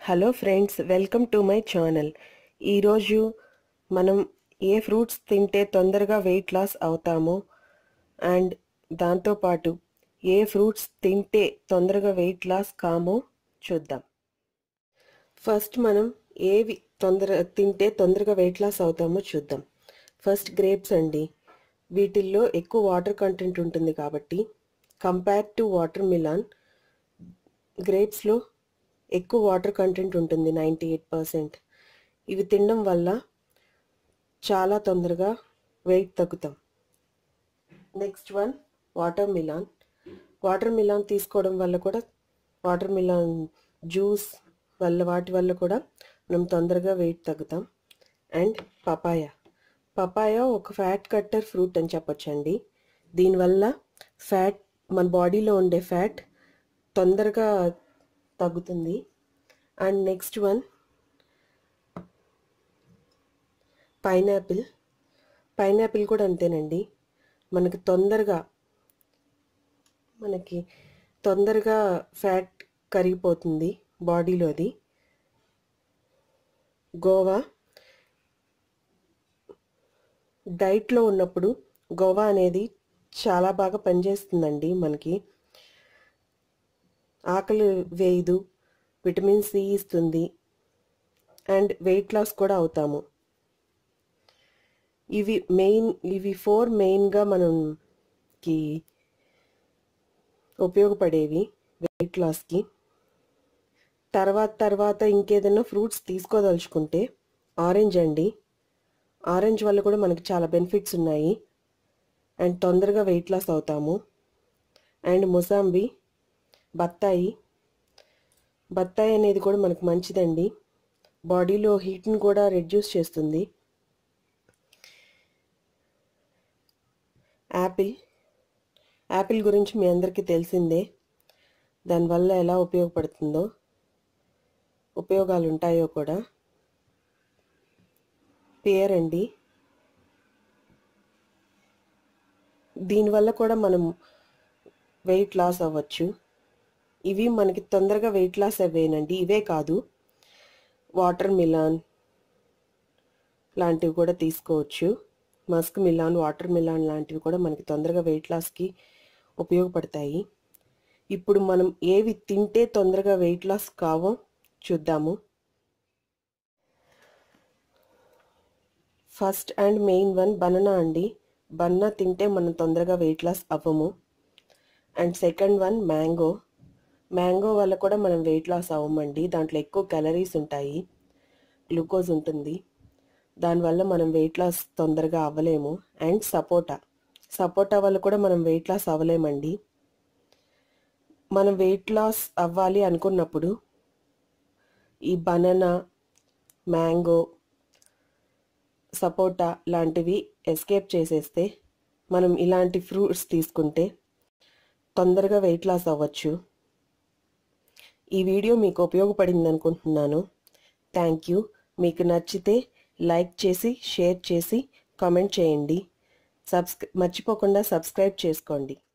hello friends welcome to my channel ఈరోజు మనం ఏ fruits తింటే తొందరగా వెయిట్ లాస్ అవుతామో అండ్ దాంతోపాటు ఏ ఫ్రూట్స్ తింటే తొందరగా వెయిట్ లాస్ కామో చూద్దాం ఫస్ట్ మనం ఏవి తొందర తింటే తొందరగా వెయిట్ లాస్ అవుతామో చూద్దాం ఫస్ట్ గ్రేప్స్ అండి వీటిల్లో ఎక్కువ వాటర్ కంటెంట్ ఉంటుంది కాబట్టి కంపేర్ టు వాటర్ మిలాన్ గ్రేప్స్లో ఎక్కువ వాటర్ కంటెంట్ ఉంటుంది నైంటీ ఎయిట్ పర్సెంట్ ఇవి తినడం వల్ల చాలా తొందరగా వెయిట్ తగ్గుతాం next one watermelon watermelon తీసుకోవడం వల్ల కూడా వాటర్ మిలాన్ జ్యూస్ వల్ల వాటి వల్ల కూడా మనం తొందరగా వెయిట్ తగ్గుతాం అండ్ పపాయ పపాయ ఒక ఫ్యాట్ కట్టర్ ఫ్రూట్ అని చెప్పొచ్చండి దీనివల్ల ఫ్యాట్ మన బాడీలో ఉండే ఫ్యాట్ తొందరగా తగ్గుతుంది and next one pineapple pineapple కూడా అంతేనండి మనకి తొందరగా మనకి తొందరగా ఫ్యాట్ కరిగిపోతుంది బాడీలోది గోవా డైట్లో ఉన్నప్పుడు గోవా అనేది చాలా బాగా పనిచేస్తుందండి మనకి ఆకలి వేయదు విటమిన్ సి ఇస్తుంది అండ్ వెయిట్ లాస్ కూడా అవుతాము ఇవి మెయిన్ ఇవి ఫోర్ మెయిన్గా మనకి ఉపయోగపడేవి వెయిట్ లాస్కి తర్వాత తర్వాత ఇంకేదైనా ఫ్రూట్స్ తీసుకోదలుచుకుంటే ఆరెంజ్ అండి ఆరెంజ్ వల్ల కూడా మనకి చాలా బెనిఫిట్స్ ఉన్నాయి అండ్ తొందరగా వెయిట్ లాస్ అవుతాము అండ్ మొసాంబి బత్తాయి బత్తాయి అనేది కూడా మనకు మంచిదండి బాడీలో హీట్ని కూడా రెడ్యూస్ చేస్తుంది యాపిల్ యాపిల్ గురించి మీ అందరికీ తెలిసిందే దానివల్ల ఎలా ఉపయోగపడుతుందో ఉపయోగాలు ఉంటాయో కూడా పేర్ అండి దీనివల్ల కూడా మనం వెయిట్ లాస్ అవ్వచ్చు ఇవి మనకి తొందరగా వెయిట్ లాస్ అవ్వేనండి ఇవే కాదు వాటర్ మిలాన్ లాంటివి కూడా తీసుకోవచ్చు మస్క్ మిలాన్ వాటర్ మిలాన్ లాంటివి కూడా మనకి తొందరగా వెయిట్ లాస్కి ఉపయోగపడతాయి ఇప్పుడు మనం ఏవి తింటే తొందరగా వెయిట్ లాస్ కావో చూద్దాము first and main one banana అండి బనానా తింటే మనం తొందరగా వెయిట్ లాస్ అవ్వము and second one mango mango వల్ల కూడా మనం వెయిట్ లాస్ అవ్వమండి దాంట్లో ఎక్కువ క్యాలరీస్ ఉంటాయి గ్లూకోజ్ ఉంటుంది దానివల్ల మనం వెయిట్ లాస్ తొందరగా అవ్వలేము అండ్ సపోటా సపోటా వల్ల కూడా మనం వెయిట్ లాస్ అవ్వలేమండి మనం వెయిట్ లాస్ అవ్వాలి అనుకున్నప్పుడు ఈ బనానా మ్యాంగో సపోటా లాంటివి ఎస్కేప్ చేసేస్తే మనం ఇలాంటి ఫ్రూట్స్ తీసుకుంటే తొందరగా వెయిట్ లాస్ అవ్వచ్చు ఈ వీడియో మీకు ఉపయోగపడింది అనుకుంటున్నాను థ్యాంక్ యూ మీకు నచ్చితే లైక్ చేసి షేర్ చేసి కామెంట్ చేయండి సబ్స్క్రై మర్చిపోకుండా సబ్స్క్రైబ్ చేసుకోండి